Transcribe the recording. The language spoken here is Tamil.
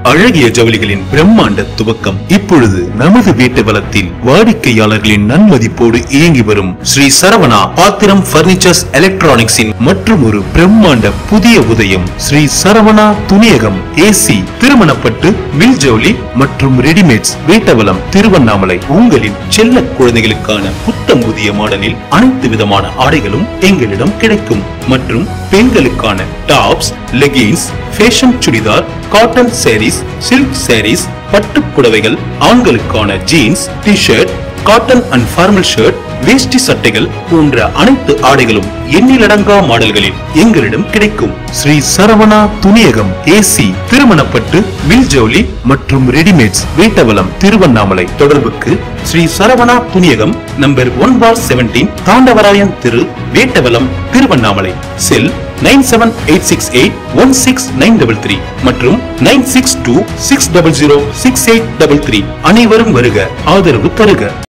அழகிய ஜவுளிகளின் பிரம்மாண்ட துவக்கம் இப்பொழுது நமது வீட்டு வளத்தில் வாடிக்கையாளர்களின் நன்மதிப்போடு இயங்கி வரும் ஸ்ரீ சரவணா பாத்திரம் பர்னிச்சர்ஸ் எலக்ட்ரானிக்ஸின் மற்றும் ஒரு பிரம்மாண்ட புதிய உதயம் ஸ்ரீ சரவணா துணியகம் ஏசி திருமணப்பட்டு வில் ஜவுளி மற்றும் ரெடிமேட்ஸ் வீட்டவலம் திருவண்ணாமலை உங்களின் செல்ல குழந்தைகளுக்கான புத்தம் புதிய மாடலில் அனைத்து விதமான ஆடைகளும் எங்களிடம் கிடைக்கும் மற்றும் பெண்களுக்கான tops leggings fashion churidar cotton saris silk saris பட்டு புடவைகள் ஆண்களுக்கான jeans T shirt cotton and formal shirt veshti சட்டைகள் போன்ற அனைத்து ஆடைகளும் எண்ணிலடங்கா மாடல்களில் எங்களிடம் கிடைக்கும் ஸ்ரீ சரவணா துணியகம் ஏசி திருமணப்பட்டு வில் ஜவுளி மற்றும் ரெடிமேட்ஸ் வீட்டவலம் திருவண்ணாமலை தொடர்புக்கு ஸ்ரீ சரவணா துணியகம் number one four seventeen Thandavarayan திரு Vettavalam Tiruvannamalai cell nine seven eight six eight one six nine double three மற்றும் nine six two six double zero six eight double three அனைவரும் வருக ஆதரவு தருக